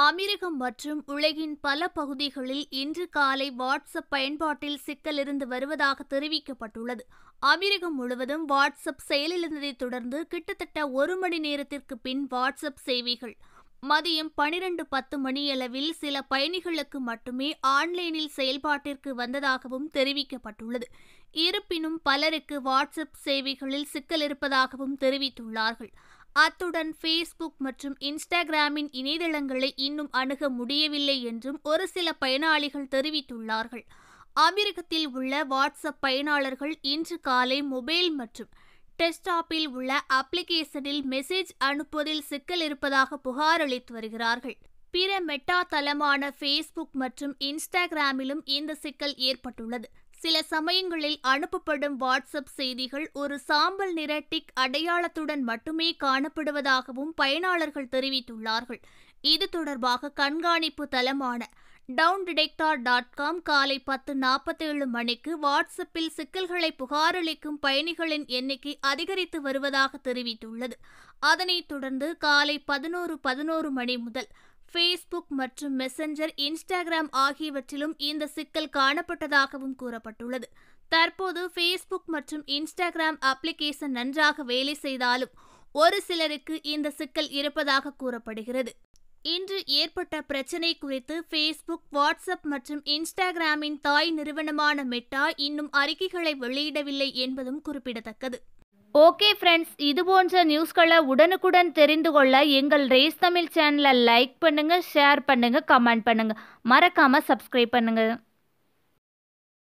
அமெரிக்கம் மற்றும் உலகின் பல பகுதிகளில் இன்று காலை வாட்ஸ்அப் பயன்பாட்டில் சிக்கல் இருந்து வருவதாக தெரிவிக்கப்பட்டுள்ளது அமெரிக்கம் முழுவதும் வாட்ஸ்அப் செயலிழந்ததைத் தொடர்ந்து கிட்டத்தட்ட ஒரு மணி நேரத்திற்கு பின் வாட்ஸ்அப் சேவைகள் மதியம் பனிரெண்டு பத்து மணியளவில் சில பயணிகளுக்கு மட்டுமே ஆன்லைனில் செயல்பாட்டிற்கு வந்ததாகவும் தெரிவிக்கப்பட்டுள்ளது இருப்பினும் பலருக்கு வாட்ஸ்அப் சேவைகளில் சிக்கல் இருப்பதாகவும் தெரிவித்துள்ளார்கள் அத்துடன் ஃபேஸ்புக் மற்றும் இன்ஸ்டாகிராமின் இணையதளங்களை இன்னும் அணுக முடியவில்லை என்றும் ஒரு சில பயனாளிகள் தெரிவித்துள்ளார்கள் அமெரிக்கத்தில் உள்ள வாட்ஸ்அப் பயனாளர்கள் இன்று காலை மொபைல் மற்றும் டெஸ்க்டாப்பில் உள்ள அப்ளிகேஷனில் மெசேஜ் அனுப்புவதில் சிக்கல் இருப்பதாக புகார் அளித்து வருகிறார்கள் பிற மெட்டா தளமான ஃபேஸ்புக் மற்றும் இன்ஸ்டாகிராமிலும் இந்த சிக்கல் ஏற்பட்டுள்ளது சில சமயங்களில் அனுப்பப்படும் வாட்ஸ்அப் செய்திகள் ஒரு சாம்பல் நிற டிக் அடையாளத்துடன் மட்டுமே காணப்படுவதாகவும் பயனாளர்கள் தெரிவித்துள்ளார்கள் இது தொடர்பாக கண்காணிப்பு தளமான டவுன் டிடெக்டார் டாட் காம் காலை பத்து நாற்பத்தேழு மணிக்கு வாட்ஸ்அப்பில் சிக்கல்களை புகாரளிக்கும் பயணிகளின் எண்ணிக்கை அதிகரித்து வருவதாக தெரிவித்துள்ளது அதனைத் தொடர்ந்து காலை பதினோரு பதினோரு மணி முதல் ஃபேஸ்புக் மற்றும் மெசஞ்சர் இன்ஸ்டாகிராம் ஆகியவற்றிலும் இந்த சிக்கல் காணப்பட்டதாகவும் கூறப்பட்டுள்ளது தற்போது ஃபேஸ்புக் மற்றும் இன்ஸ்டாகிராம் அப்ளிகேஷன் நன்றாக வேலை செய்தாலும் ஒரு சிலருக்கு இந்த சிக்கல் இருப்பதாக கூறப்படுகிறது இன்று ஏற்பட்ட பிரச்சினை குறித்து ஃபேஸ்புக் வாட்ஸ்அப் மற்றும் இன்ஸ்டாகிராமின் தாய் நிறுவனமான மெட்டா இன்னும் அறிக்கைகளை வெளியிடவில்லை என்பதும் குறிப்பிடத்தக்கது ஓகே ஃப்ரெண்ட்ஸ் இது போன்ற நியூஸ்களை உடனுக்குடன் தெரிந்து கொள்ள எங்கள் ரேஸ் தமிழ் சேனலை லைக் பண்ணுங்க ஷேர் பண்ணுங்க கமெண்ட் பண்ணுங்க மறக்காம சப்ஸ்கிரைப் பண்ணுங்க